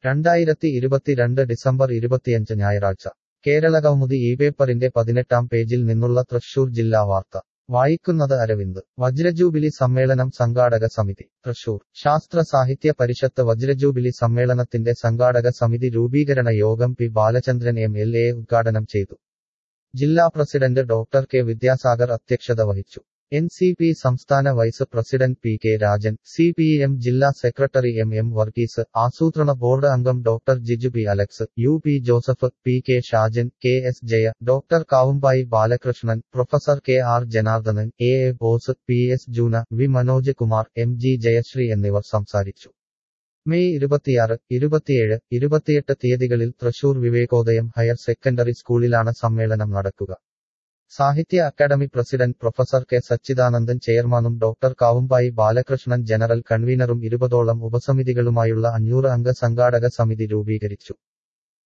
രണ്ടായിരത്തി ഇരുപത്തിരണ്ട് ഡിസംബർ ഇരുപത്തിയഞ്ച് ഞായറാഴ്ച കേരളകൗമുദി ഈ പേപ്പറിന്റെ പതിനെട്ടാം പേജിൽ നിന്നുള്ള തൃശൂർ ജില്ലാ വാർത്ത വായിക്കുന്നത് അരവിന്ദ് വജ്രജൂബിലി സമ്മേളനം സംഘാടക സമിതി തൃശൂർ ശാസ്ത്ര സാഹിത്യ പരിഷത്ത് വജ്രജൂബിലി സമ്മേളനത്തിന്റെ സംഘാടക സമിതി രൂപീകരണ യോഗം P Balachandran M L A ഉദ്ഘാടനം ചെയ്തു ജില്ലാ പ്രസിഡന്റ് ഡോക്ടർ കെ വിദ്യാസാഗർ അധ്യക്ഷത വഹിച്ചു എൻ സി പി സംസ്ഥാന vice president P K Rajan C P M ജില്ലാ സെക്രട്ടറി എം എം വർഗീസ് ആസൂത്രണ ബോർഡ് അംഗം doctor Jiju P Alex U P Joseph P K Shajan K S Jaya doctor Kavumbayi Balakrishnan professor K R Janardhanan A A Bose P S Juna V Manoj Kumar M G Jayashree എന്നിവർ സംസാരിച്ചു May ഇരുപത്തിയാറ് ഇരുപത്തിയേഴ് ഇരുപത്തിയെട്ട് തീയതികളിൽ Thrissur Vivekodayam higher secondary സ്കൂളിലാണ് സമ്മേളനം നടക്കുക സാഹിത്യ academy president professor K Sachidanandan ചെയർമാനും ഡോക്ടർ കാവുമ്പായി ബാലകൃഷ്ണൻ ജനറൽ കൺവീനറും ഇരുപതോളം ഉപസമിതികളുമായുള്ള അഞ്ഞൂറ് അംഗ സംഘാടക സമിതി രൂപീകരിച്ചു